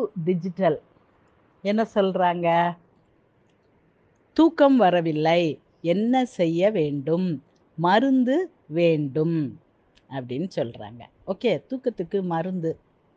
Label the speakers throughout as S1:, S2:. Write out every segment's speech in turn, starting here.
S1: digital என்ன சொல்றாங்க தூக்கம் வரவில்லை என்ன செய்ய வேண்டும் மருந்து வேண்டும் அப்படின்னு சொல்றாங்க ஓகே தூக்கத்துக்கு மருந்து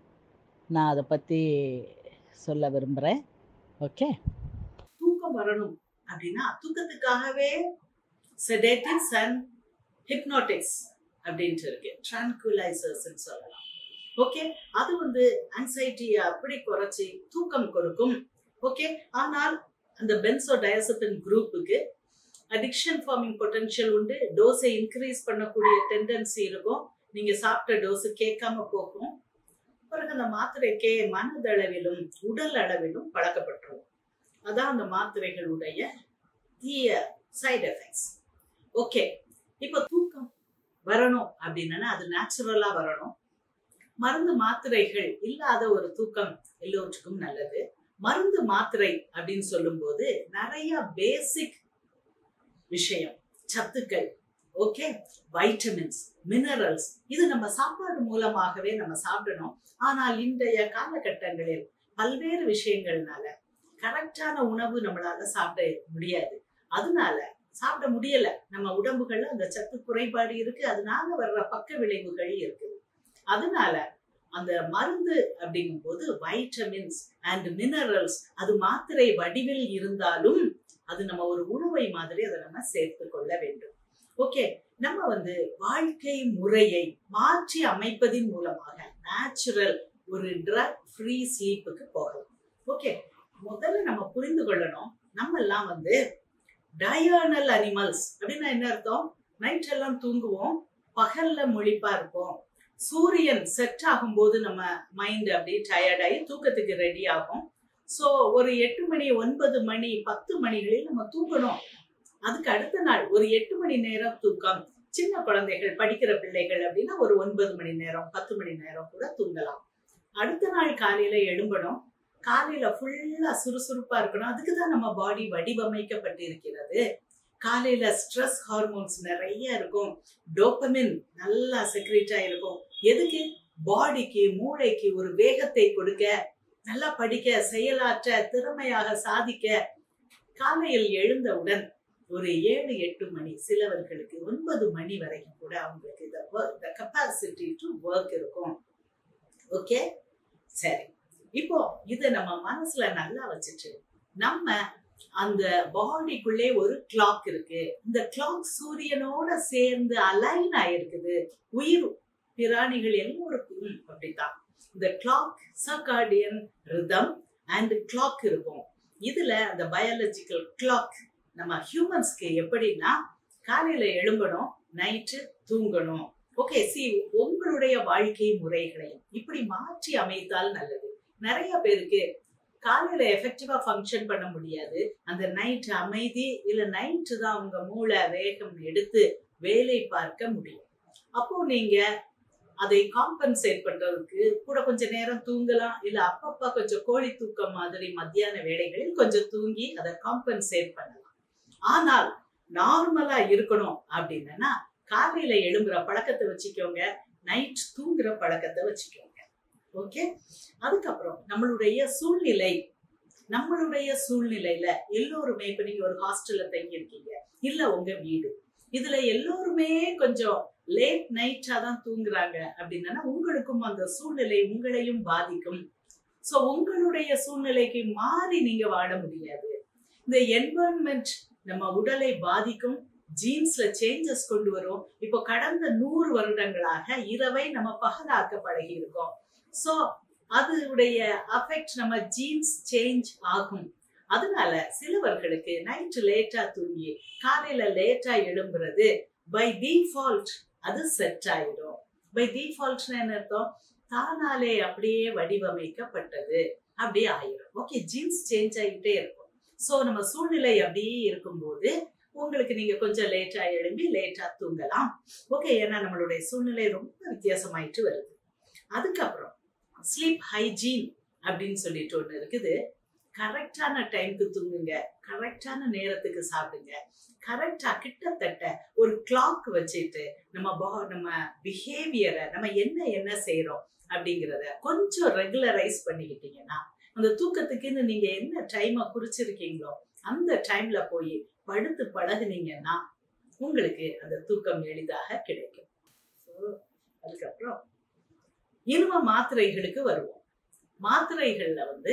S1: நான் அதை பத்தி சொல்ல விரும்புறேன் ஓகே
S2: தூக்கம் வரணும் அப்படின்னா தூக்கத்துக்காகவே செடேட்டிவ்ஸ் அண்ட் ஹிப்னோட்டிக்ஸ் அப்படின்ட்டு இருக்கு ட்ரான்குலைசர்ஸ் சொல்லலாம் ஓகே அது வந்து ஆங்ஸைட்டியை அப்படி குறைச்சி தூக்கம் கொடுக்கும் ஓகே ஆனால் அந்த பென்சோ டயசபின் குரூப்புக்கு அடிக்ஷன் ஃபார்மிங் பொட்டன்ஷியல் உண்டு டோஸை இன்க்ரீஸ் பண்ணக்கூடிய டெண்டன்சி இருக்கும் நீங்க சாப்பிட்ட டோஸ் கேட்காம போகும் பிறகு அந்த மாத்திரைக்கே மனதளவிலும் உடல் அளவிலும் பழக்கப்பட்டுரும் அதான் அந்த மாத்திரைகளுடைய தீய சைடு எஃபெக்ட்ஸ் ஓகே இப்போ தூக்கம் வரணும் அப்படின்னா அது நேச்சுரலா வரணும் மருந்து மாத்திரைகள் இல்லாத ஒரு தூக்கம் எல்லோருக்கும் நல்லது மருந்து மாத்திரை அப்படின்னு சொல்லும்போது நிறைய பேசிக் விஷயம் சத்துக்கள் ஓகே வைட்டமின்ஸ் மினரல்ஸ் இது நம்ம சாப்பாடு மூலமாகவே நம்ம சாப்பிடணும் ஆனால் இன்றைய காலகட்டங்களில் பல்வேறு விஷயங்கள்னால கரெக்டான உணவு நம்மளால சாப்பிட முடியாது அதனால சாப்பிட முடியல நம்ம உடம்புகள்ல அந்த சத்து குறைபாடு இருக்கு அதனால வர்ற பக்க விளைவுகள் இருக்குது அதனால அந்த மருந்து அப்படிங்கும் போது வைட்டமின்ஸ் அண்ட் மினரல்ஸ் அது மாத்திரை வடிவில் இருந்தாலும் அது நம்ம ஒரு உணவை மாதிரி அதை நம்ம சேர்த்து கொள்ள வேண்டும் ஓகே நம்ம வந்து வாழ்க்கை முறையை மாற்றி அமைப்பதின் மூலமாக நேச்சுரல் ஒரு ட்ரக் ஃப்ரீ ஸ்லீப்புக்கு போகலாம் ஓகே முதல்ல நம்ம புரிந்து கொள்ளணும் நம்ம எல்லாம் வந்து டயர்னல் அனிமல்ஸ் அப்படின்னா என்ன அர்த்தம் நைட் எல்லாம் தூங்குவோம் பகல்ல முழிப்பா இருப்போம் சூரியன் செட் ஆகும்போது நம்ம மைண்ட் அப்படியே டயர்ட் ஆகி தூக்கத்துக்கு ரெடி ஆகும் ஸோ ஒரு எட்டு மணி ஒன்பது மணி பத்து மணிகளில் நம்ம தூங்கணும் அதுக்கு அடுத்த நாள் ஒரு எட்டு மணி நேரம் தூக்கம் சின்ன குழந்தைகள் படிக்கிற பிள்ளைகள் அப்படின்னா ஒரு ஒன்பது மணி நேரம் பத்து மணி நேரம் கூட தூங்கலாம் அடுத்த நாள் காலையில எழும்பணும் காலையில ஃபுல்லா சுறுசுறுப்பா இருக்கணும் அதுக்கு தான் நம்ம பாடி வடிவமைக்கப்பட்டு இருக்கிறது காலையில ஸ்ட்ரெஸ் ஹார்மோன்ஸ் நிறைய இருக்கும் டோப்பமின் நல்லா செக்ரேட் இருக்கும் எதுக்கு பாடிக்கு மூளைக்கு ஒரு வேகத்தை கொடுக்க நல்லா படிக்க செயலாற்ற திறமையாக சாதிக்க காலையில் எழுந்தவுடன் ஒரு ஏழு எட்டு மணி சிலவர்களுக்கு ஒன்பது மணி வரைக்கும் கூட அவங்களுக்கு இந்த work the capacity to work இருக்கும் ஓகே சரி இப்போ இத நம்ம மனசுல நல்லா வச்சுட்டு நம்ம அந்த பாடிக்குள்ளே ஒரு கிளாக் இருக்கு இந்த கிளாக் சூரியனோட சேர்ந்து அலைன் ஆயிருக்குது உயிர் பிராணிகள் எல்லோருக்கும் அப்படித்தான் இந்த clock circadian rhythm and clock இருக்கும் இதுல அந்த பயாலஜிக்கல் கிளாக் நம்ம ஹியூமன்ஸ்க்கு எப்படின்னா காலையில எழும்பணும் நைட்டு தூங்கணும் ஓகே சி உங்களுடைய வாழ்க்கை முறைகளையும் இப்படி மாற்றி அமைத்தால் நல்லது நிறைய பேருக்கு காலையில எஃபெக்டிவா ஃபங்க்ஷன் பண்ண முடியாது அந்த நைட் அமைதி இல்ல நைட்டு தான் உங்க மூளை வேகம் எடுத்து வேலை பார்க்க முடியும் அப்போ நீங்க அதை காம்பன்சேட் பண்றதுக்கு கூட கொஞ்ச நேரம் தூங்கலாம் இல்ல அப்பப்ப கொஞ்சம் கோழி தூக்கம் மாதிரி மத்தியான வேலைகளில் கொஞ்சம் தூங்கி அதை காம்பன்சேட் பண்ணலாம் ஆனால் நார்மலா இருக்கணும் அப்படின்னா காலையில எழும்புற பழக்கத்தை வச்சுக்கோங்க நைட் தூங்குற பழக்கத்தை வச்சுக்கோங்க ஓகே அதுக்கப்புறம் நம்மளுடைய சூழ்நிலை நம்மளுடைய சூழ்நிலையில எல்லோருமே இப்ப நீங்க ஒரு ஹாஸ்டல்ல தங்கி இருக்கீங்க இல்ல உங்க வீடு இதுல எல்லோருமே கொஞ்சம் லேட் நைட்டா தான் தூங்குறாங்க அப்படின்னா உங்களுக்கும் அந்த சூழ்நிலை உங்களையும் பாதிக்கும் சோ உங்களுடைய சூழ்நிலைக்கு மாறி நீங்க வாழ முடியாது இந்த என்வரன்மெண்ட் நம்ம உடலை பாதிக்கும் ஜீன்ஸ்ல சேஞ்சஸ் கொண்டு வரும் இப்போ கடந்த நூறு வருடங்களாக இரவை நம்ம பகலாக்க பழகி இருக்கோம் சோ அதனுடைய அஃபெக்ட் நம்ம ஜீன்ஸ் சேஞ்ச் ஆகும் அதனால சிலவர்களுக்கு நைட்டு லேட்டா தூங்கி காலையில லேட்டா எழும்புறது பை டிஃபால்ட் அது செட் ஆயிடும் பை டிஃபால்ட்னா என்ன அர்த்தம் தானாலே அப்படியே வடிவமைக்கப்பட்டது அப்படியே ஆயிடும் ஓகே ஜீன்ஸ் சேஞ்ச் ஆகிட்டே இருக்கும் ஸோ நம்ம சூழ்நிலை அப்படியே இருக்கும்போது உங்களுக்கு நீங்க கொஞ்சம் லேட்டா எழும்பி லேட்டா தூங்கலாம் ஓகே ஏன்னா நம்மளுடைய சூழ்நிலை ரொம்ப வித்தியாசமாயிட்டு வருது அதுக்கப்புறம் ஸ்லீப் ஹைஜீன் அப்படின்னு சொல்லிட்டு ஒண்ணு இருக்குது கரெக்டான டைம்க்கு தூங்குங்க கரெக்டான நேரத்துக்கு சாப்பிடுங்க கரெக்டா கிட்டத்தட்ட ஒரு கிளாக் வச்சுட்டு நம்ம பா- நம்ம பிஹேவியரை நம்ம என்ன என்ன செய்யறோம் அப்படிங்கிறத கொஞ்சம் ரெகுலரைஸ் பண்ணிக்கிட்டீங்கன்னா அந்த தூக்கத்துக்குன்னு நீங்க என்ன டைமை குறிச்சிருக்கீங்களோ அந்த டைம்ல போய் படுத்து பழகுனீங்கன்னா உங்களுக்கு அந்த தூக்கம் எளிதாக கிடைக்கும் So, அதுக்கப்புறம் இனிம மாத்திரைகளுக்கு வருவோம் மாத்திரைகள்ல வந்து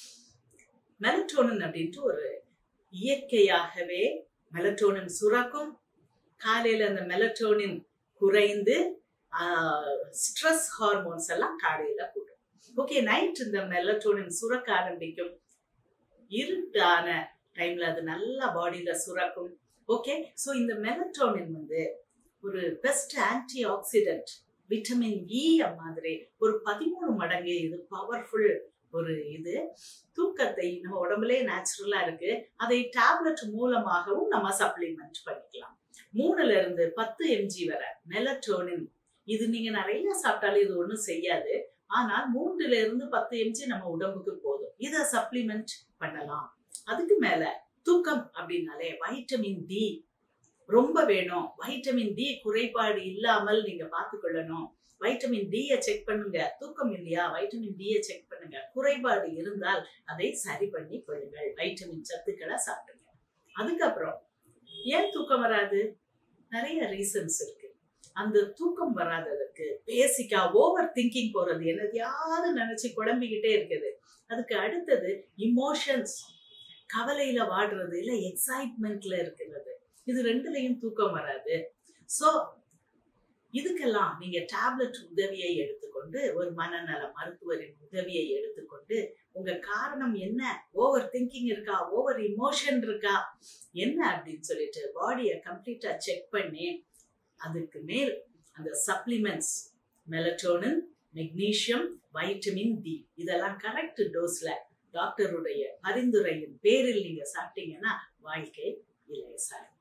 S2: மெலட்டோனின் அப்படின்ட்டு ஒரு இயற்கையாகவே மெலட்டோனின் சுரக்கும் காலையில அந்த மெலட்டோனின் குறைந்து ஸ்ட்ரெஸ் ஹார்மோன்ஸ் எல்லாம் காலையில கூடும் ஓகே நைட் இந்த மெலட்டோனின் சுரக்க ஆரம்பிக்கும் இருட்டான டைம்ல அது நல்லா பாடியில சுரக்கும் ஓகே ஸோ இந்த மெலட்டோனின் வந்து ஒரு best antioxidant vitamin E மாதிரி ஒரு பதிமூணு மடங்கு இது பவர்ஃபுல் ஒரு இது தூக்கத்தை நம்ம உடம்புலயே நேச்சுரலா இருக்கு அதை டேப்லெட் மூலமாகவும் நம்ம சப்ளிமெண்ட் பண்ணிக்கலாம் மூணுல இருந்து பத்து எம்ஜி வரை மெலட்டோனின் இது நீங்க நிறைய சாப்பிட்டாலும் இது ஒண்ணும் செய்யாது ஆனால் மூன்றுல இருந்து பத்து எம்ஜி நம்ம உடம்புக்கு போதும் இதை சப்ளிமெண்ட் பண்ணலாம் அதுக்கு மேல தூக்கம் அப்படின்னாலே வைட்டமின் டி ரொம்ப வேணும் வைட்டமின் டி குறைபாடு இல்லாமல் நீங்க பார்த்துக்கொள்ளணும் வைட்டமின் டியை செக் பண்ணுங்க தூக்கம் இல்லையா வைட்டமின் டியை செக் பண்ணுங்க குறைபாடு இருந்தால் அதை சரி பண்ணி கொள்ளுங்கள் வைட்டமின் சத்துக்களை சாப்பிடுங்க அதுக்கப்புறம் ஏன் தூக்கம் வராது நிறைய ரீசன்ஸ் இருக்கு அந்த தூக்கம் வராததுக்கு பேசிக்கா ஓவர் திங்கிங் போறது என்னதையாவது நினைச்சு குழம்பிக்கிட்டே இருக்குது அதுக்கு அடுத்தது இமோஷன்ஸ் கவலையில வாடுறது இல்ல எக்ஸைட்மெண்ட்ல இருக்கிறது இது ரெண்டுலயும் தூக்கம் வராது சோ இதுக்கெல்லாம் நீங்க டேப்லெட் உதவியை எடுத்துக்கொண்டு ஒரு மனநல மருத்துவரின் உதவியை எடுத்துக்கொண்டு உங்க காரணம் என்ன ஓவர் திங்கிங் இருக்கா ஓவர் இமோஷன் இருக்கா என்ன அப்படின்னு சொல்லிட்டு பாடியை கம்ப்ளீட்டா செக் பண்ணி அதுக்கு மேல் அந்த supplements melatonin magnesium vitamin D இதெல்லாம் கரெக்ட் டோஸ்ல டாக்டருடைய பரிந்துரையின் பேரில் நீங்க சாப்பிட்டீங்கன்னா வாழ்க்கை இலேசாகும்